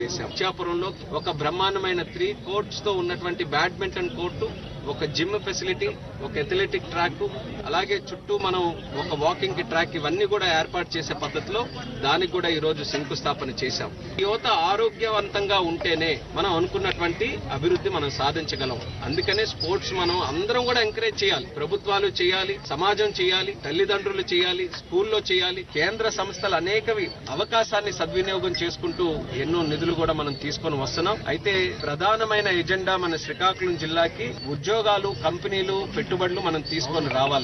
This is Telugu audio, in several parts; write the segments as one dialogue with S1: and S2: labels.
S1: చేశాం ఇచ్చాపురంలో ఒక బ్రహ్మాండమైన త్రీ కోర్ట్స్ తో ఉన్నటువంటి బ్యాడ్మింటన్ కోర్టు ఒక జిమ్ ఫెసిలిటీ ఒక ఎథ్లెటిక్ ట్రాక్ అలాగే చుట్టూ మనం ఒక వాకింగ్ కి ట్రాక్ ఇవన్నీ కూడా ఏర్పాటు చేసే పద్ధతిలో దానికి కూడా ఈ రోజు శంకుస్థాపన చేశాం యువత ఆరోగ్యవంతంగా ఉంటేనే మనం అనుకున్నటువంటి అభివృద్ధి మనం సాధించగలం అందుకనే స్పోర్ట్స్ మనం అందరం కూడా ఎంకరేజ్ చేయాలి ప్రభుత్వాలు చేయాలి సమాజం చేయాలి తల్లిదండ్రులు చేయాలి స్కూల్లో చేయాలి కేంద్ర సంస్థలు అనేకవి అవకాశాన్ని సద్వినియోగం చేసుకుంటూ ఎన్నో నిధులు కూడా మనం తీసుకొని వస్తున్నాం అయితే ప్రధానమైన ఎజెండా మన శ్రీకాకుళం జిల్లాకి ఉద్యోగాలు కంపెనీలు పెట్టుబడులు మనం తీసుకొని రావాలి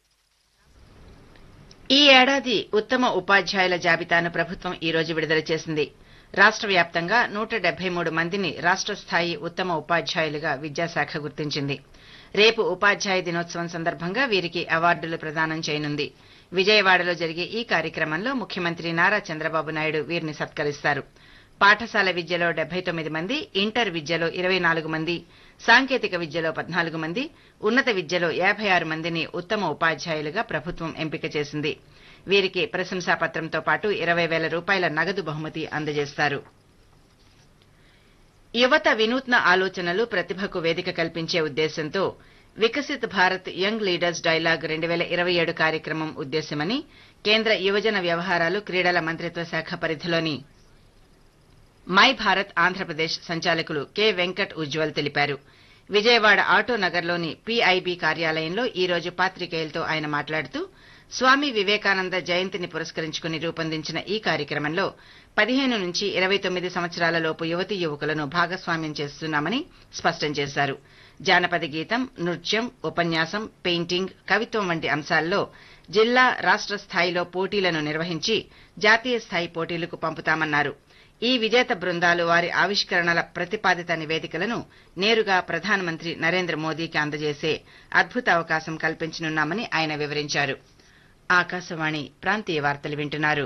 S2: ఈ ఏడాది ఉత్తమ ఉపాధ్యాయుల జాబితాను ప్రభుత్వం ఈ రోజు విడుదల చేసింది రాష్ట్ర వ్యాప్తంగా నూట డెబ్బై మూడు మందిని రాష్ట్ర స్థాయి ఉత్తమ ఉపాధ్యాయులుగా విద్యాశాఖ గుర్తించింది రేపు ఉపాధ్యాయ దినోత్సవం సందర్భంగా వీరికి అవార్డులు ప్రదానం చేయనుంది విజయవాడలో జరిగే ఈ కార్యక్రమంలో ముఖ్యమంత్రి నారా చంద్రబాబు నాయుడు వీరిని సత్కరిస్తారు పాఠశాల విద్యలో డెబ్బై తొమ్మిది మంది ఇంటర్ విద్యలో ఇరవై నాలుగు మంది సాంకేతిక విద్యలో పద్నాలుగు మంది ఉన్నత విద్యలో యాభై ఆరు మందిని ఉత్తమ ఉపాధ్యాయులుగా ప్రభుత్వం ఎంపిక చేసింది వీరికి ప్రశంసాపత్రంతో పాటు ఇరవై వేల రూపాయల నగదు బహుమతి అందజేస్తారు యువత వినూత్న ఆలోచనలు ప్రతిభకు వేదిక కల్పించే ఉద్దేశంతో Viksit Bharat young leaders dialogue రెండు వేల ఇరవై ఏడు కార్యక్రమం ఉద్దేశ్యమని కేంద్ర యువజన వ్యవహారాలు క్రీడల మంత్రిత్వ శాఖ పరిధిలోని మై భారత్ ఆంధ్రప్రదేశ్ సంచాలకులు కె వెంకట్ ఉజ్వల్ తెలిపారు విజయవాడ ఆటో నగర్లోని పీఐబీ కార్యాలయంలో ఈ రోజు పాత్రికేయులతో ఆయన మాట్లాడుతూ స్వామి వివేకానంద జయంతిని పురస్కరించుకుని రూపొందించిన ఈ కార్యక్రమంలో పదిహేను నుంచి ఇరవై తొమ్మిది సంవత్సరాల లోపు యువతీ యువకులను భాగస్వామ్యం చేస్తున్నామని స్పష్టం చేశారు జానపద గీతం నృత్యం ఉపన్యాసం పెయింటింగ్ కవిత్వం వంటి అంశాల్లో జిల్లా రాష్ట్ర స్థాయిలో పోటీలను నిర్వహించి జాతీయ స్థాయి పోటీలకు పంపుతామన్నారు ఈ విజేత బృందాలు వారి ఆవిష్కరణల ప్రతిపాదిత నివేదికలను నేరుగా ప్రధానమంత్రి నరేంద్ర మోదీకి అందజేసే అద్భుత అవకాశం కల్పించనున్నామని ఆయన వివరించారు ఆకాశవాణి ప్రాంతీయ వార్తలు వింటున్నారు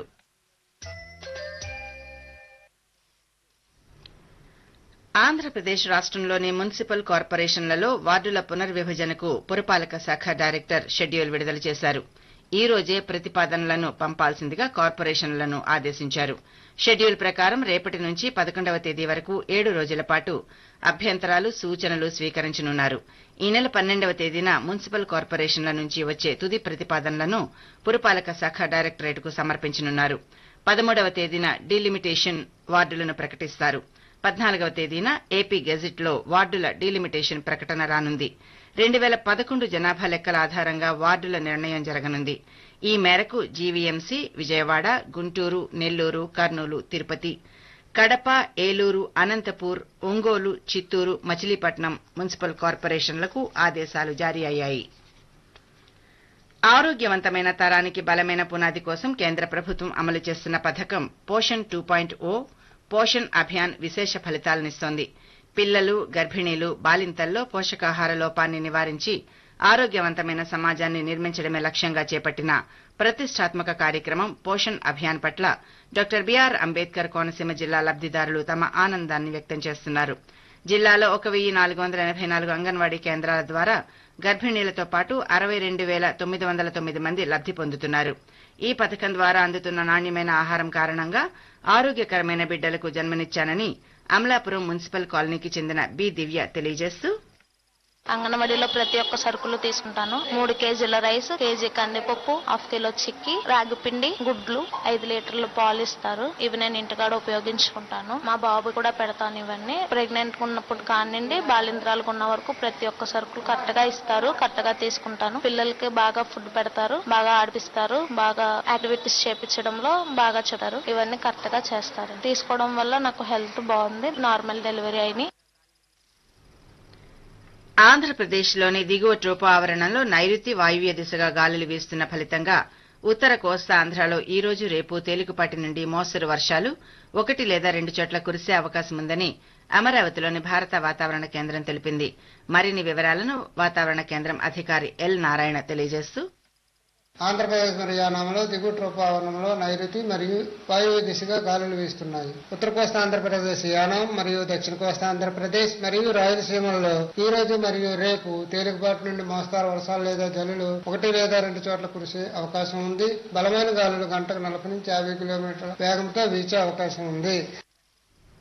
S2: ఆంధ్రప్రదేశ్ రాష్ట్రంలోని మున్సిపల్ కార్పొరేషన్లలో వార్డుల పునర్విభజనకు పురపాలక శాఖ డైరెక్టర్ షెడ్యూల్ విడుదల చేశారు ఈ రోజే ప్రతిపాదనలను పంపాల్సిందిగా కార్పొరేషన్లను ఆదేశించారు షెడ్యూల్ ప్రకారం రేపటి నుంచి పదకొండవ తేదీ వరకు ఏడు రోజుల పాటు అభ్యంతరాలు సూచనలు స్వీకరించనున్నారు ఈ నెల పన్నెండవ తేదీన మున్సిపల్ కార్పొరేషన్ల నుంచి వచ్చే తుది ప్రతిపాదనలను పురపాలక శాఖ డైరెక్టరేట్కు సమర్పించనున్నారు పదమూడవ తేదీన డీలిమిటేషన్ వార్డులను ప్రకటిస్తారు పద్నాలుగవ తేదీన ఏపీ గెజిట్లో వార్డుల డీలిమిటేషన్ ప్రకటన రానుంది రెండు వేల పదకొండు జనాభా లెక్కల ఆధారంగా వార్డుల నిర్ణయం జరగనుంది ఈ మేరకు జీవీఎంసీ విజయవాడ గుంటూరు నెల్లూరు కర్నూలు తిరుపతి కడప ఏలూరు అనంతపూర్ ఒంగోలు చిత్తూరు మచిలీపట్నం మున్సిపల్ కార్పొరేషన్లకు ఆదేశాలు జారీ అయ్యాయి ఆరోగ్యవంతమైన తరానికి బలమైన పునాది కోసం కేంద్ర ప్రభుత్వం అమలు చేస్తున్న పథకం Poshan two point O Poshan Abhiyan విశేష ఫలితాలనిస్తోంది పిల్లలు గర్భిణీలు బాలింతల్లో పోషకాహార లోపాన్ని నివారించి ఆరోగ్యవంతమైన సమాజాన్ని నిర్మించడమే లక్ష్యంగా చేపట్టిన ప్రతిష్టాత్మక కార్యక్రమం పోషణ్ అభియాన్ పట్ల డాక్టర్ బీఆర్ అంబేద్కర్ కోనసీమ జిల్లా లబ్దిదారులు తమ ఆనందాన్ని వ్యక్తం చేస్తున్నారు జిల్లాలో ఒక వెయ్యి నాలుగు వందల ఎనభై నాలుగు అంగన్వాడీ కేంద్రాల ద్వారా గర్భిణీలతో పాటు అరవై రెండు వేల తొమ్మిది వందల తొమ్మిది మంది లబ్ది పొందుతున్నారు ఈ పథకం ద్వారా అందుతున్న నాణ్యమైన ఆహారం కారణంగా ఆరోగ్యకరమైన బిడ్డలకు జన్మనిచ్చానని అమలాపురం మున్సిపల్ కాలనీకి చెందిన బి దివ్య తెలియజేస్తూ
S3: అంగన్వాడీలో ప్రతి ఒక్క సరుకులు తీసుకుంటాను మూడు కేజీల రైస్ కేజీ కందిపప్పు హాఫ్ కిలో చిక్కి రాగి పిండి గుడ్లు ఐదు లీటర్లు పాలు ఇస్తారు ఇవి నేను ఇంటికాడ ఉపయోగించుకుంటాను మా బాబు కూడా పెడతాను ఇవన్నీ ప్రెగ్నెంట్ ఉన్నప్పుడు కానివ్వండి బాలింద్రాలకు ఉన్న వరకు ప్రతి ఒక్క సరుకులు కరెక్ట్ గా ఇస్తారు కరెక్ట్ గా తీసుకుంటాను పిల్లలకి బాగా ఫుడ్ పెడతారు బాగా ఆడిపిస్తారు బాగా యాక్టివిటీస్ చేపించడంలో బాగా చెప్తారు ఇవన్నీ కరెక్ట్ గా చేస్తారు తీసుకోవడం వల్ల నాకు హెల్త్ బాగుంది నార్మల్ డెలివరీ అయినాయి
S2: ఆంధ్రప్రదేశ్లోని దిగువ ట్రోపో ఆవరణంలో నైరుతి వాయువ్య దిశగా గాలులు వీస్తున్న ఫలితంగా ఉత్తర కోస్తా ఆంధ్రాలో ఈ రోజు రేపు తేలికపాటి నుండి మోస్తరు వర్షాలు ఒకటి లేదా రెండు చోట్ల కురిసే అవకాశం ఉందని అమరావతిలోని భారత వాతావరణ కేంద్రం తెలిపింది మరిన్ని వివరాలను వాతావరణ కేంద్రం అధికారి ఎల్ నారాయణ తెలియజేస్తూ
S4: ఆంధ్రప్రదేశ్ మరియు యానాంలో దిగువ ట్రోపావరణంలో నైరుతి మరియు వాయువ్య దిశగా గాలులు వీస్తున్నాయి ఉత్తర కోస్తా ఆంధ్రప్రదేశ్ యానం మరియు దక్షిణ కోస్తా ఆంధ్రప్రదేశ్ మరియు రాయలసీమల్లో ఈ రోజు మరియు రేపు తేలికపాటి నుండి మోస్తారు వర్షాలు లేదా జల్లులు ఒకటి లేదా రెండు చోట్ల కురిసే అవకాశం ఉంది బలమైన గాలులు గంటకు నలభై నుంచి యాభై కిలోమీటర్ల వేగంతో వీచే అవకాశం ఉంది